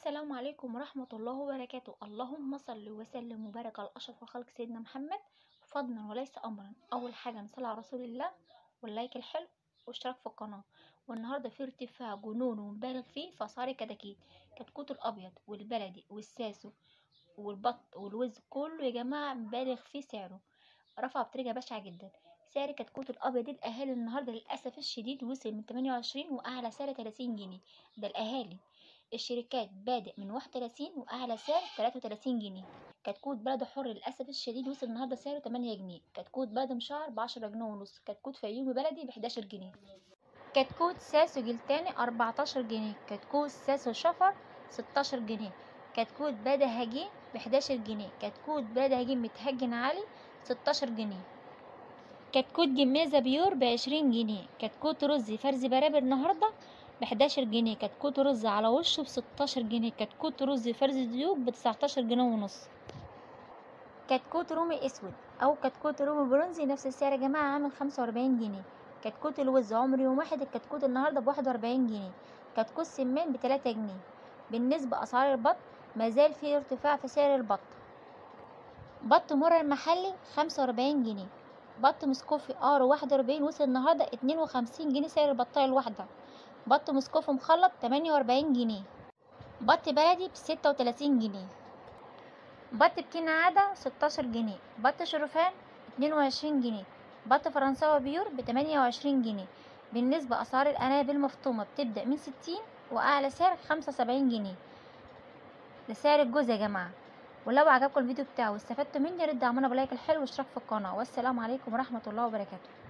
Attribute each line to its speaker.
Speaker 1: السلام عليكم ورحمة الله وبركاته اللهم صل وسلم وبارك على أشرف خلق سيدنا محمد فضلا وليس أمرا أول حاجة نصلي على رسول الله واللايك الحلو واشتراك في القناة والنهاردة في ارتفاع جنون ومبالغ فيه في أسعار الكتاكيت كتكوت الأبيض والبلدي والساسو والبط والوز كله يا جماعة مبالغ فيه سعره رفع بطريقة بشعة جدا سعر كتكوت الأبيض الأهالي النهاردة للأسف الشديد وصل من 28 وأعلى سعر 30 جنيه ده الأهالي الشركات بادئ من 31 وأعلى سعر 33 جنيه كتكوت بلد حر للأسف الشديد وصل النهاردة سعره 8 جنيه كتكوت بلد مشعر ب 10 جنيه ونص كتكوت فيومي بلدي ب 11 جنيه كتكوت ساسو جلتاني 14 جنيه كتكوت ساسو شفر 16 جنيه كتكوت بلد هجين ب 11 جنيه كتكوت بلد هجين متهجن عالي 16 جنيه كتكوت جميزة بيور بعشرين جنيه كتكوت رز فرز برابر النهاردة بحداشر جنيه كتكوت رز على وشه بستاشر جنيه كتكوت رز فرز ديوب بتسعتاشر جنيه ونص كتكوت رومي اسود او كتكوت رومي برونزي نفس السعر يا جماعة عامل خمسة واربعين جنيه كتكوت الوز عمر يوم واحد الكتكوت النهاردة بواحد واربعين جنيه كتكوت سمان بتلاتة جنيه بالنسبة اسعار البط مازال في ارتفاع في سعر البط بط مرة المحلي خمسة واربعين جنيه بط مسكوفي ار واحد واربعين وصل النهاردة اتنين وخمسين جنيه سعر البطاية الواحدة بط مسكوفي مخلط تمانية واربعين جنيه بط بلدي بستة وتلاتين جنيه بط بتين عادة ستاشر جنيه بط شرفان اتنين وعشرين جنيه بط فرنساوي بيور بتمانية وعشرين جنيه بالنسبة أسعار الأنابل المفطومة بتبدأ من ستين وأعلى سعر خمسة وسبعين جنيه ده سعر الجوز يا جماعة ولو عجبكم الفيديو بتاعي واستفدتوا مني رد اعملوا بلايك الحلو واشتراك في القناة والسلام عليكم ورحمة الله وبركاته